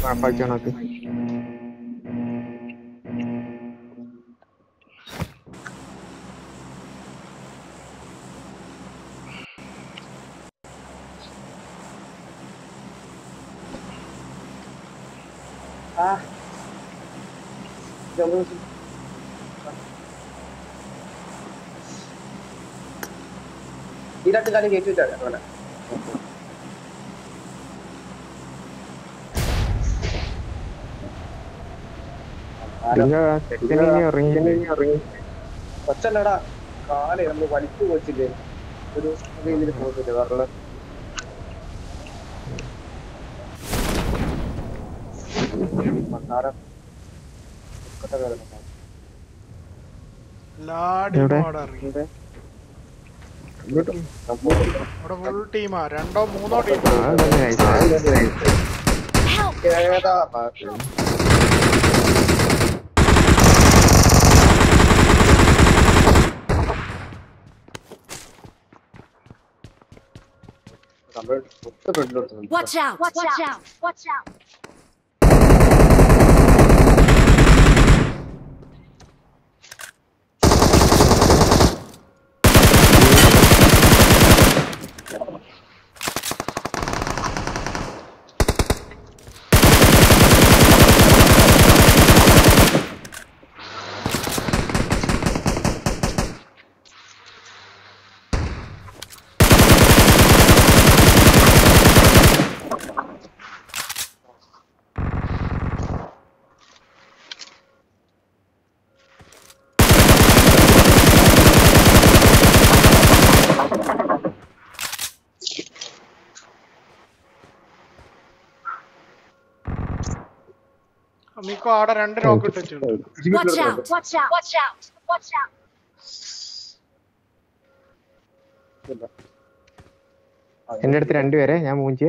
കുഴപ്പമാക്കണക്ക് ആ ജമ്മു ഈ രണ്ട് കാലം കയറ്റി വെച്ചാൽ അവിടെ ചെക്കനെ ഇറങ്ങി ഇറങ്ങി കൊച്ചല്ലടാ കാലേ നമ്മൾ വലിച്ചു വെച്ചില്ലേ ഒരു രീതിയിൽ പോകുന്നില്ല വേറെ മണ്ണാരം ഉൾക്കട്ട വേദന എല്ലാ എവിടെ? ടീമും അവിടെ ഇറങ്ങി അവിടെ ഫുൾ ടീമാ രണ്ടോ മൂന്നോ ടീം ആ തന്നെ നൈസ് ഏതാ ഭാഗത്ത്? നമ്മൾ ഒത്ത ഫ്രണ്ടിലോട്ട് Watch out! Watch, out! Watch out! മിക്കോ അവിടെ രണ്ട് റോക്കറ്റ് വെച്ചിട്ടുണ്ട് Watch out! Watch out! Watch out! Watch out! എന്റെ അടുത്ത് രണ്ടുപേരെ ഞാൻ മൂഞ്ചിയെ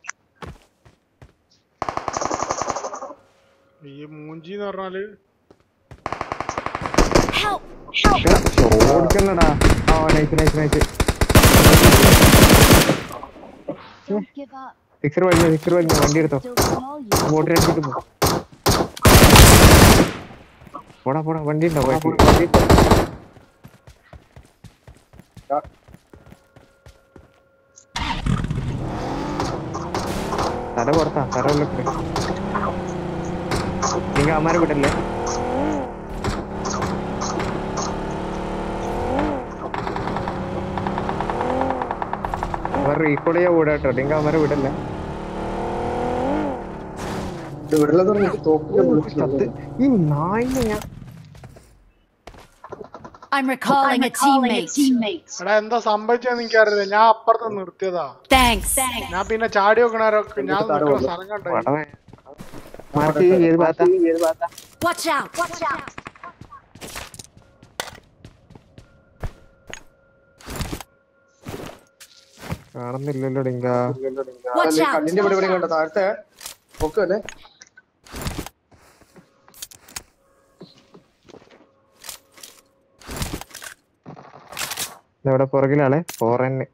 ഈ മൂഞ്ചി എന്ന് പറഞ്ഞാല് Help! ഓടിക്കണടാ ആ nice nice nice Don't give up. Sixer വലിഞ്ഞു സിക്സർ വലിഞ്ഞു വണ്ടി എടുത്തോ Still small, you. ബോട്ടിൽ അടിച്ചിട്ട് പോ പോടാ പോടാ വണ്ടി ഉണ്ടോ വണ്ടി തല പുറത്താ തല ഉള്ളൊക്കെ നിങ്ങൾ അമ്മാരെ വിടല്ലേ അവർ റീകോൾ ചെയ്യാൻ ഓടാട്ടോ നിങ്ങൾ അമ്മാരെ വിടല്ലേ ഇവിടെ തോക്കിന്റെ ബുള്ളറ്റ് ചത്ത് ഈ നായിനെ ഞാൻ I'm recalling, a, teammate. എടാ എന്താ സംഭവിച്ചതെന്ന് എനിക്കറിയില്ല ഞാൻ അപ്പുറത്ത് നിർത്തിയതാ Thanks. ഞാൻ പിന്നെ ചാടി വെക്കണവരൊക്കെ ഞാൻ നിൽക്കുന്ന സ്ഥലം കണ്ടു പടവേ മാർക്ക് ചെയ്ത് ഭാഗത്താ Watch out! Watch out! കാണുന്നില്ലല്ലോ ഡിങ്ക Watch out! കണ്ണിന്റെ ഇവിടെ ഇവിടെ കണ്ടോ താഴത്തെ പൊക്ക് അല്ലേ ഇവിടെ പുറകിലാളെ ഫോറന്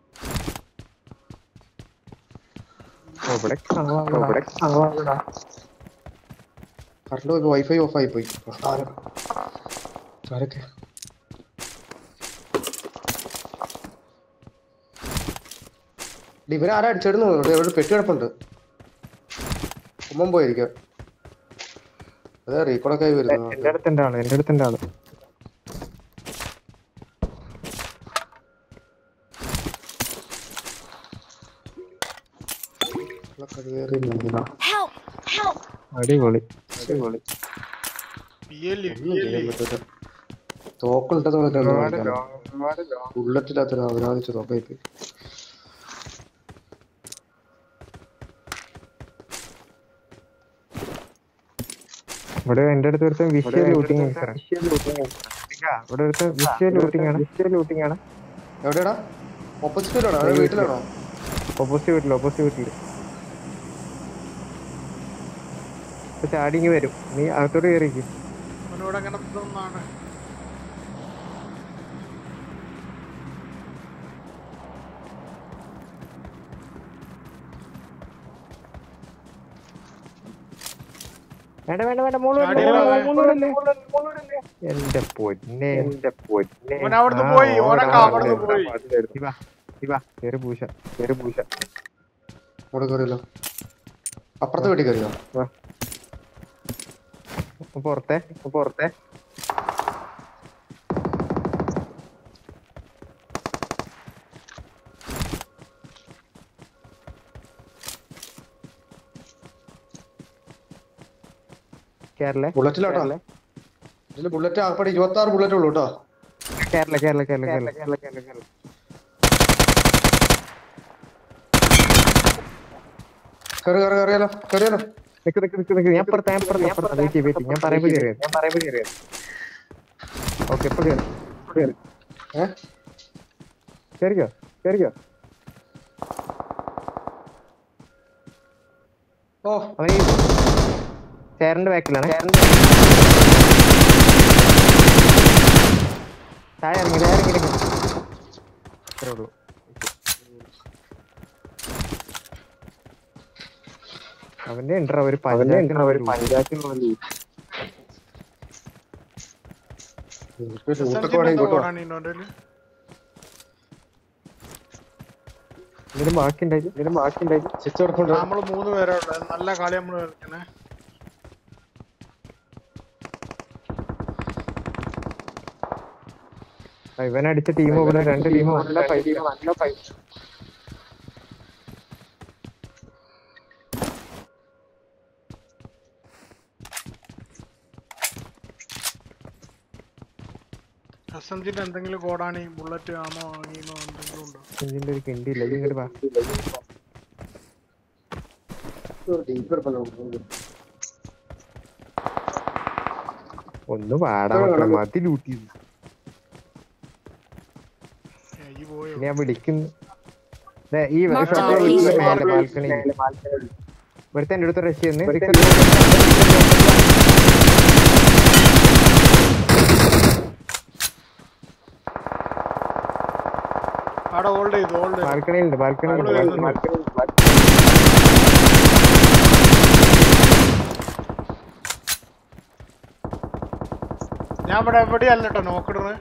ഇവിടെ കാണാം ഇവിടെ കാണാം കറണ്ട് പോയി വൈഫൈ ഓഫ് ആയി പോയി ആരൊക്കെ ഇവരാരാ അടിച്ചിടുന്നു ഇവിടെ ഇവിടെ പെട്ടി കിടപ്പുണ്ട് ഉമ്മൻ പോയിരിക്കാം അതെ റീകോളൊക്കെ ആയി എന്റെ വരുന്നു അടുത്തുണ്ട് ആള് എന്റെ അടുത്തുണ്ട് ആള് Help! Help! അടിപൊളി അടിപൊളി പി എൽ ഒന്നും ചെയ്യാൻ പറ്റില്ല തോക്കുണ്ടെന്ന് ഒരുപാട് പറഞ്ഞിട്ട് long, ഒരുപാട് long. ബുള്ളറ്റില്ലാത്തൊരു അവരാധിച്ച തോക്കായി പോയി ഇവിടെ എന്റെ അടുത്ത് ഒരുത്തൻ വിഷ്വൽ ലൂട്ടിങ് ഇവിടെ ഒരുത്തൻ വിഷ്വൽ ലൂട്ടിങ് ആണ് വിഷ്വൽ ലൂട്ടിങ് ആണ് എവിടെയാടാ ഓപ്പോസിറ്റിലാണോ അതെ വീട്ടിലാണോ ഓപ്പോസിറ്റ് വീട്ടിൽ ഓപ്പോസിറ്റ് വീട്ടില് ഇപ്പൊ ചാടിങ് വരും നീ അകത്തോട്ട് കയറിക്ക് അവനോട് അങ്ങനെ ഇതൊന്നാണ് വേണ്ട വേണ്ട വേണ്ട മോള് വരല്ലേ, ചാടിയില്ല മോള് അവൻ. മോള് വരല്ലേ, മോള് വരല്ലേ. എന്റെ പൊന്നെ എന്റെ പൊന്നെ ഓൻ അവിടുന്ന് ആ, പോയി, ഓടാ, ഓനൊക്കെ അവിടുന്ന് ഓടാ, പോയി. ഓടാ. ഇവാ, ഇവാ, കേറി പൂശ കേറി പൂശ അവിടെ കയറിയല്ലോ അപ്പുറത്തെ വീട്ടിൽ കയറിയോ വാ അപ്പൊ പുറത്തെ അപ്പൊ പുറത്തെ കേരള ബുള്ളറ്റിലാട്ടോ ഇതില് ബുള്ളറ്റ് ആകപ്പാടെ ഇരുപത്തി ആറ് ബുള്ളറ്റ് ഉള്ളൂ കേട്ടോ കേരള കേരള കേരള കേരള കേരള കേരള കേരള കയറി കയറി കയറിയാലോ കയറിയാലോ നിക്ക് നിക്ക് നിക്ക് നിക്ക് ഞാൻ പുറത്ത് ഞാൻ പുറത്ത് ഞാൻ പുറത്ത് വെയിറ്റ് വെയിറ്റ് ഞാൻ പറയുമ്പോ കയറിയത് ഞാൻ പറയുമ്പോ കയറിയത് ഓക്കെ ഇപ്പൊ കയറി ഇപ്പൊ കയറി ഏ കയറിക്കോ കയറിക്കോ ഓ അവൻ ഈ ചേരന്റെ ബാക്കിലാണ് ചേരന്റെ താഴെ ഇറങ്ങി താഴെ ഇറങ്ങി ഇറങ്ങി ഇത്രേ ഉള്ളൂ അവന്റെ ഉണ്ടോ ഒരു പഞ്ചായത്തിനുള്ള ഒരു പഞ്ചായത്തിനുള്ള ഒരു ലൂട്ടൊക്കെ വേണമെങ്കിൽ കേട്ടോ ഇതിലും ബാക്കി ഉണ്ടായി ഇതിലും ബാക്കി ഉണ്ടായി സ്വിച്ച് കൊടുക്കുന്നുണ്ട് നമ്മള് മൂന്ന് പേരേ ഉള്ളു നല്ല കളി നമ്മള് കളിക്കണേ ഇവൻ അടിച്ച ടീം പോലെ രണ്ട് ടീം നല്ല ഫൈറ്റ് നല്ല ഫൈറ്റ് എസ് എം ജിന്റെ എന്തെങ്കിലും കോടാണി ബുള്ളറ്റ് ആമോ വാങ്ങിയോ എന്തെങ്കിലും ഉണ്ടോ ഇതിന്റെ ഒരു കിണ്ടിയില്ല ഇത് ഇങ്ങോട്ട് വാ ഡീപ്പ് എടുപ്പല്ലോ ഒന്ന് പാടാ മക്കളെ മതി ലൂട്ടി ഏ, ഈ പോയോ ഞാൻ വിളിക്കുന്നു ദേ, ഈ Mark ഷോപ്പ് down, വീട്ടിലെ please. മേലെ ബാൽക്കണി ഇവിടുത്തെ എന്റെ അടുത്ത് റഷ് ചെയ്യുന്നു അവിടെ ഹോൾഡ് ചെയ്തു ഹോൾഡ് ചെയ്തു ബാൽക്കണിയിലുണ്ട് ബാൽക്കണിയിലുണ്ട് നമ്മള് ബാൽക്കണി ഞാൻ ഇവിടെ എവിടെയല്ല കേട്ടോ നോക്കിടുന്നത്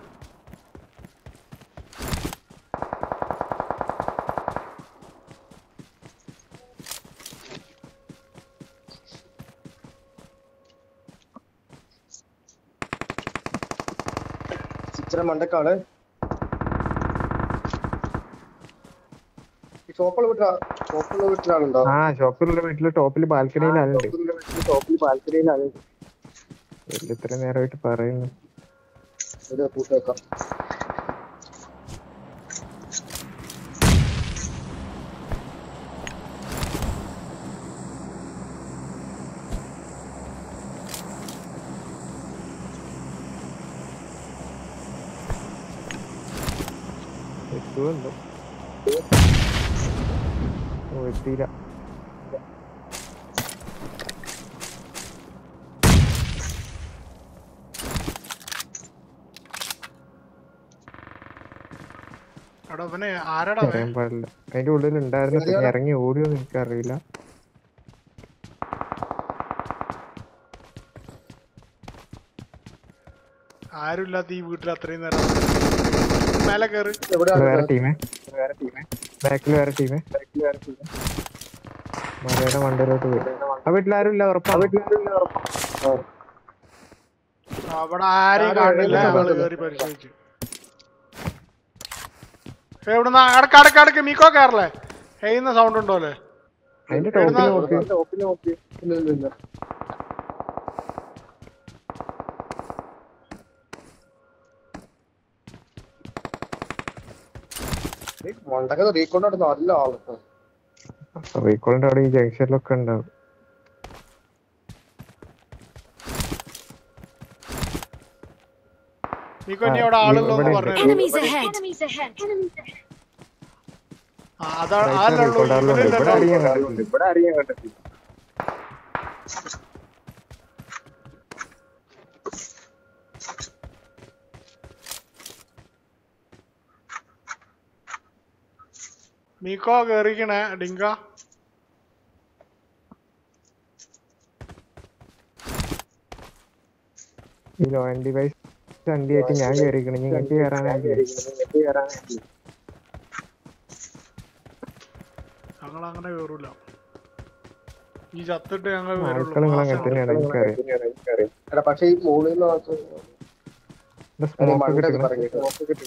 ചിത്ര മണ്ടക്കാണ് ഈ ഷോപ്പുള്ള വീട്ടിലാ ഷോപ്പുള്ള വീട്ടിലാണുണ്ടോ ആ ഷോപ്പിലുള്ള വീട്ടില് ടോപ്പില് ബാൽക്കണിയിൽ ആളുണ്ട് ഷോപ്പിൽ ബാൽക്കണിയിലാണ് വലിയ ഇത്ര നേരമായിട്ട് പറയുന്നു ഒരു കൂട്ടേക്കാം എത്തുമല്ലോ ഓ എത്തിയില്ല അവിടെ അവനെ ആരാടാ അവൻ? പറയാൻ പാടില്ല അതിന്റെ ഉള്ളിൽ ഉണ്ടായിരുന്ന ഇറങ്ങി ഓടിയോന്ന് എനിക്കറിയില്ല ആരുമില്ലാത്ത ഈ വീട്ടിൽ അത്രയും നേരം മേലെ കയറി എവിടെ ഇത് വേറെ ടീമേ വേറെ ടീമേ ബാക്കിൽ വേറെ ടീമേ ബാക്കിൽ വേറെ ടീമേ മലയുടെ മണ്ടയിലോട്ട് പോയി ആ വീട്ടിൽ ആരും ഇല്ല ഉറപ്പാ അവിടെ ആരെയും കാണില്ല ഞങ്ങള് കയറി പരിശോധിച്ചു എവിടുന്ന അടക്ക അടക്ക അടക്ക മീക്കോ കയറല്ലേ ഹെയ്യുന്ന സൗണ്ട് ഉണ്ടോ അല്ലേ അതിന്റെ ടോപ്പിൽ നോക്ക് ടോപ്പിൽ നോക്കി ഇല്ല ഇല്ല ഇല്ല മണ്ടൊക്കെ റീക്കോണ്ട് നല്ല ആള് കേട്ടോ. റീകോളിന്റെ അവിടെ ഈ ജംഗ്ഷനിലൊക്കെ ഉണ്ടാവും മീക്കോ ഇനി അവിടെ ആളുള്ളൂന്ന് ഇവിടെ പറഞ്ഞു Enemies ahead! അതാ ആരല്ലേ ഉള്ളൂ ഇവിടെ ഇവരില്ലല്ലോ അറിയാൻ കണ്ടിട്ടുണ്ട് ഇവിടെ അറിയാൻ കണ്ടിട്ടില്ല മീക്കോ കേറിക്കണേ ഡിങ്ക ഈ ലോ ആൻഡ് ഡിവൈസ് വണ്ടി ആയിട്ട് ഞാൻ കയറിയിരിക്കണം ഇനി ഇങ്ങോട്ട് കയറാനായിട്ട് ഞങ്ങൾ അങ്ങനെ കേറൂല ഈ ചത്തിട്ട് ഞങ്ങൾ ആൾക്കാർ നിങ്ങൾ അങ്ങനെ തന്നെയാണ് എനിക്കറിയാം എടാ പക്ഷെ ഈ മുകളിൽ നിന്ന് നമുക്ക് ഇവിടെ സ്മോക്ക് മണ്ടൊക്കെ കിട്ടണം പറഞ്ഞിട്ട്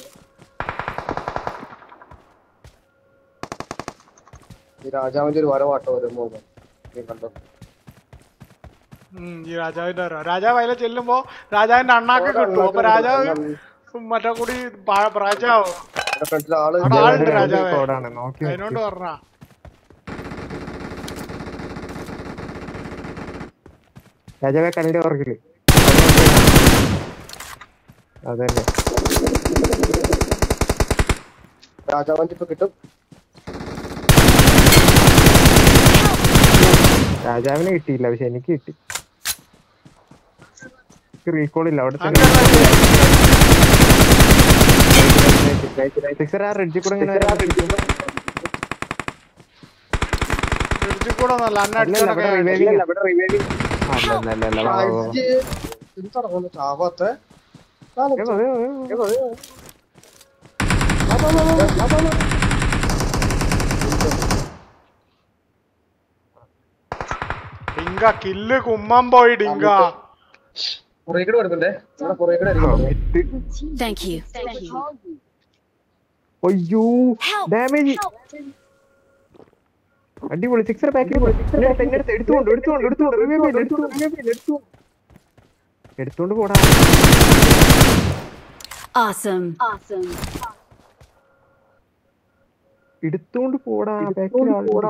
ഈ രാജാവിന്റെ ഒരു വരവാട്ടോ വരുമ്പോ നീ കണ്ടോ ഈ രാജാവിന്റെ വരവാ. രാജാവ് അതിലെ ചെല്ലുമ്പോ രാജാവിന്റെ അണ്ണാക്ക് കിട്ടും അപ്പൊ രാജാവ് മറ്റേ കൂടി പാ- രാജാവ് എന്റെ ഫ്രണ്ടിൽ ആള് അവിടെ ആളുണ്ട് രാജാവേ കോഡാണ് നോക്കി അതിനോണ്ട് പറഞ്ഞ രാജാവെ കല്ലിന്റെ ഓർക്കില് അതന്നെ രാജാവിന്റെ ഇപ്പൊ കിട്ടും രാജാവിനെ കിട്ടിയില്ല പക്ഷെ എനിക്ക് കിട്ടി റീകോൾ ഇല്ല അവിടെ തന്നെ സിക്സർ ആ റിഡ്ജിൽ കൂടെ ഇങ്ങനെ വരാൻ പറ്റും. ഫ്രിഡ്ജിൽ കൂടെ ഒന്നല്ല അന്ന അല്ല, അല്ല, ഇവിടെ reviving അടിച്ചോണ്ടൊക്കെ ആ. ഇവിടെ reviving. ആ, അല്ല, അല്ല, അല്ല, അല്ല, വാ, വാ, വാ. എന്താണ് കൊണ്ട് ചാവാത്ത ഏ, വാ, വാ, വാ, വാ. ഡിങ്ക കില്ല് കുമ്മം പോയി ഡിങ്ക പുറകേക്കടെ വരുന്നുണ്ടേ നമ്മുടെ പുറകേക്കടെ ആയിരിക്കും വിത്ത്. Thank you. Thank you. അയ്യോ Help! ഡാമേജ് അടിപൊളി സിക്സർ ബാക്കിൽ എടുത്തോണ്ട് എടുത്തോണ്ട് എടുത്തോണ്ട് എടുത്തോണ്ട് റിവൈവ് ചെയ്ത് എടുത്തോണ്ട് revive ചെയ്ത് എടുത്തോണ്ട് എടുത്തോണ്ട് പോടാ Awesome. Awesome. എടുത്തോണ്ട് പോടാ ബാക്കിൽ പോടാ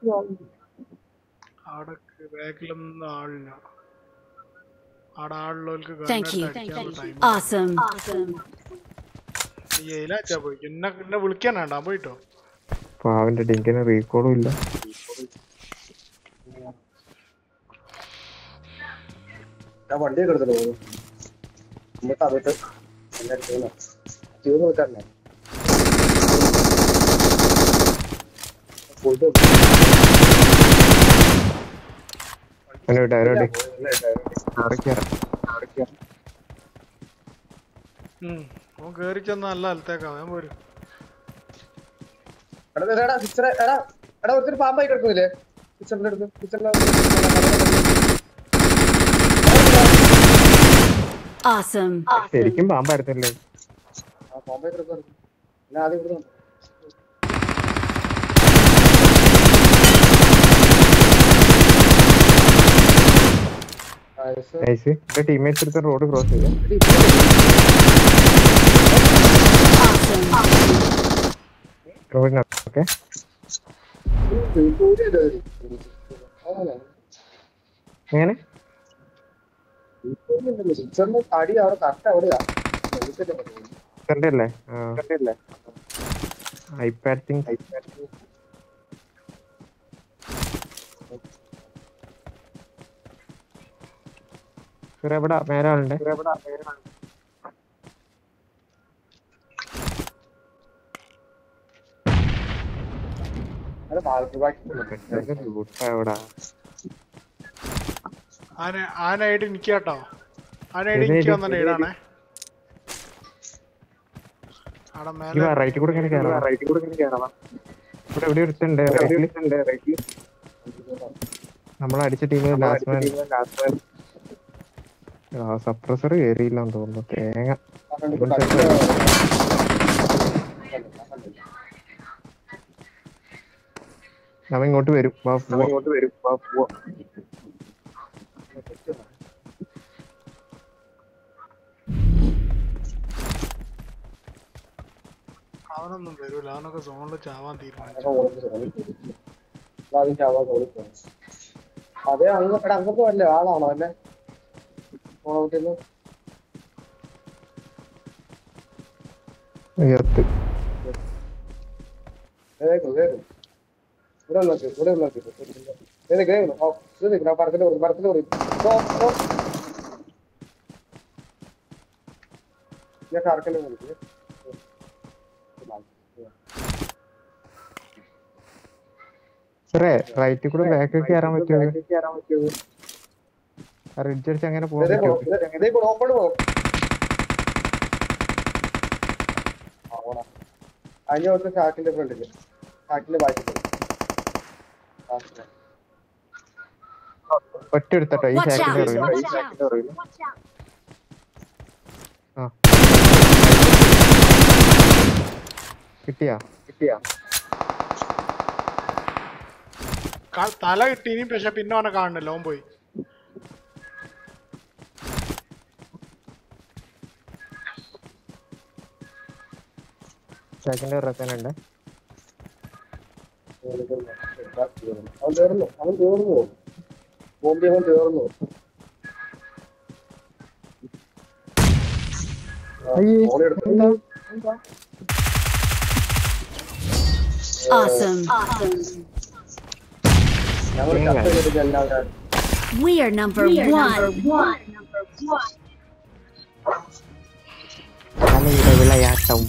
അവിടെ ബാക്കിലൊന്നും ആളില്ല അവിടെ ആളുള്ളവർക്ക് Thank you. Time Awesome. Awesome. ഈ ഏലാച്ചാ പോയി എന്നെ എന്നെ വിളിക്കാൻ വേണ്ട പോയിട്ടോ പാവന്റെ ഡിങ്കിന് റീകോളും ഇല്ല ഞാൻ വണ്ടിയൊക്കെ എടുത്തിട്ട് പോകുന്നു എന്നിട്ട് അതിട്ട് എന്നെ എടുക്കുന്നു തീർന്നു വിട്ടാണേ ഫുഡ് അവനോട് അവനോട് അറിയിക്കാറ ഉം അവൻ കേറി ചെന്ന നല്ല സ്ഥലത്തേക്കാ ഞാൻ പോരും എടാ ദേ, എടാ സിസ്റ്ററെ എടാ എടാ ഒത്തിരി പാമ്പായി കിടക്കുന്നില്ലേ സിസ്റ്ററിന്റെ അടുത്ത് സിസ്റ്ററിന്റെ Awesome. ശരിക്കും പാമ്പായിരുന്നല്ലേ ആ പാമ്പായി കിടക്കുന്നു ഞാൻ ആദ്യം ഇവിടെ നൈസ് എന്റെ ടീമേറ്റ്സ് എടുത്ത റോഡ് ക്രോസ് ചെയ്യാം Awesome. റോഡിന് ഓക്കെ എങ്ങനെ സിസ്റ്ററിന്റെ അടി അവിടെ കറക്റ്റ് അവിടെയാ സെന്റർ അല്ലേ ആ ഐപാഡ് തിങ് എവിടെ മേലെ ആളുണ്ട് അവിടെ ബാക്കി ബാക്കി എവിടെ ആന ആനായിട്ട് എനിക്ക് കേട്ടോ ആനായിട്ട് ഏത് എനിക്ക് ഏത് വന്ന ഇടാണേ അവിടെ ഈ മേലെ റൈറ്റിൽ കൂടെ ഇങ്ങനെ കയറാം റൈറ്റിൽ കൂടെ ഇങ്ങനെ കയറാം ഇവിടെ എവിടെ ഒരുത്തുണ്ട് റൈറ്റിൽ നമ്മൾ അടിച്ച ടീമിൽ ലാസ്റ്റ് മാൻ സപ്രസർ കയറിയില്ലെന്ന് തോന്നുന്നു തേങ്ങ അവൻ ഇങ്ങോട്ട് വരും വാ, പോവാം. ഇങ്ങോട്ട് വരും വാ, പോവാം. അവനൊന്നും വരൂല അവനൊക്കെ സോണിൽ ചാവാൻ തീരുമാനിച്ചു അതെ അങ്ങ് എടാ അങ്ങോട്ട് വല്ലേ ആളാണോ അല്ലേ ഓണത്തിന് ഉയർത്ത് വേഗം വേഗം ഇവിടെ നോക്കി ഇവിടെ നോക്കി വേഗം വേഗം ഓ ഇത് നിൽക്കണം പടത്തിൽ പറയും പടത്തിൽ പറയും ഞാൻ കറക്കല്ലേ വിളിച്ചു സാറേ റൈറ്റിൽ കൂടെ ബാക്ക് കയറാൻ പറ്റുമോ റിഡ്ജ് അടിച്ച് അങ്ങനെ പോകാൻ ഇതേ പറ്റുമോ പോ- ഇതേ പോ- ഓപ്പൺ പോ. ആ, ഓടാ. അതിന്റെ കുറച്ച് ചാക്കിന്റെ ഫ്രണ്ടില് ചാക്കിന്റെ ബാക്കിൽ ഒറ്റ എടുത്തട്ടോ ഈ Watch ചാക്കിന്റെ out! പുറകില്. Watch out! ആ കിട്ടിയാ കിട്ടിയാ ക- തല കിട്ടീനി പക്ഷെ പിന്നെ അവനെ കാണുന്നില്ല ഓൻ പോയി ചാക്കിന്റെ പുറത്തന്നെ അവൻ തീർന്നു അവൻ തീർന്നു ബോംബെ അവൻ തീർന്നു ആ, അയ്യേ, ഫോൺ എടുത്തു. എന്താ? Awesome. Awesome. ഞങ്ങൾ ചത്ത ചെയ്തിട്ട് എല്ലാവരും We are number one. കളിയുടെ വിളയാട്ടം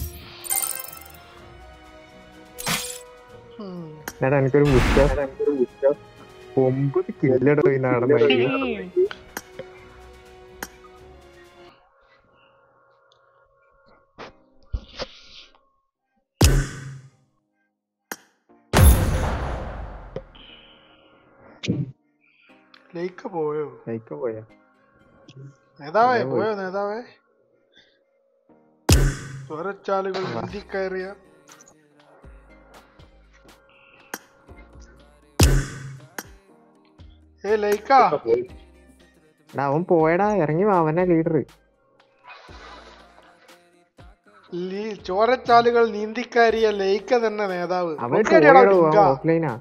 ഉം. എന്നിട്ട് എനിക്കൊരു ബുസ്റ്റർ ഒമ്പത് കില്ലടോ ഈ നടന്ന ലേക്ക് പോയോ ലൈക്ക് പോയാ നേതാവേ ഞാൻ പോയി. പോയോ നേതാവേ ചോരച്ചാലുകൾ നീന്തി കയറിയ ഏ ലൈക്കാ എടാ അവൻ പോയടാ ഇറങ്ങി വാ അവനാ ലീഡർ ലീ- ചോരച്ചാലുകൾ നീന്തിക്കയറിയ ലൈക്ക തന്നെ നേതാവ് അവൻ നോക്കിയടിയെടാ പോയടോ ഡിങ്ക. ഓഫ്ലൈനാ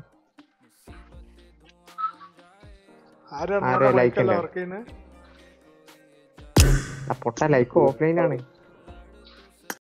ആരാ ആരാ നമ്മുടെ like മൈക്കല്ല ഇല്ല? വർക്ക് ചെയ്യുന്നത് ആ പൊട്ട ലൈക്ക് ഓഫ്ലൈനാണ്